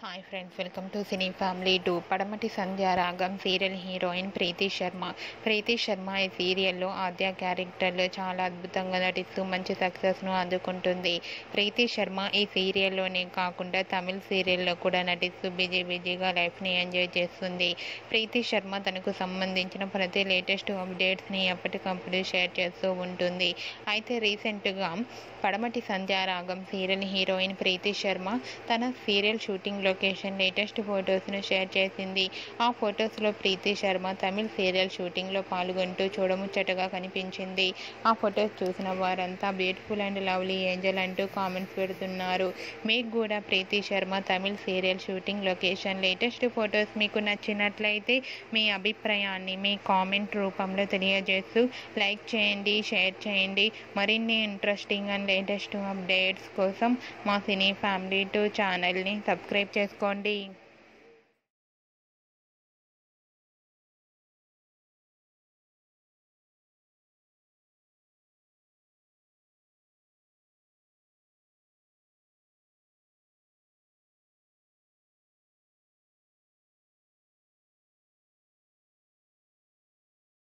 hi friends welcome to cine family two Padamati Sandhya Ragam serial heroine Preethi Sharma Preethi Sharma ఈ సీరియల్లో ఆద్య క్యారెక్టర్లో చాలా అద్భుతంగా నటిస్తూ మంచి సక్సెస్ను అందుకుంటుంది ప్రీతి శర్మ ఈ సీరియల్లోనే కాకుండా తమిళ సీరియల్లో కూడా నటిస్తూ బిజీ బిజీగా లైఫ్ని ఎంజాయ్ చేస్తుంది ప్రీతి శర్మ తనకు సంబంధించిన ప్రతి లేటెస్ట్ అప్డేట్స్ని ఎప్పటికప్పుడు షేర్ చేస్తూ ఉంటుంది అయితే రీసెంట్గా పడమటి సంధ్య రాగం సీరియల్ హీరోయిన్ ప్రీతి శర్మ తన సీరియల్ షూటింగ్ లొకేషన్ లేటెస్ట్ ఫొటోస్ను షేర్ చేసింది ఆ ఫొటోస్లో ప్రీతి శర్మ తమిళ్ సీరియల్ షూటింగ్లో పాల్గొంటూ చూడముచ్చటగా కనిపించింది ఆ ఫొటోస్ చూసిన వారంతా బ్యూటిఫుల్ అండ్ లవ్లీ ఏంజల్ అంటూ కామెంట్స్ పెడుతున్నారు మీకు కూడా Preethi Sharma Tamil serial shooting location latest photos మీకు నచ్చినట్లయితే మీ అభిప్రాయాన్ని మీ కామెంట్ రూపంలో తెలియజేస్తూ లైక్ చేయండి షేర్ చేయండి మరిన్ని ఇంట్రెస్టింగ్ అండ్ లేటెస్ట్ అప్డేట్స్ కోసం మా సినీ ఫ్యామిలీ టూ ఛానల్ని సబ్స్క్రైబ్ చేసుకోండి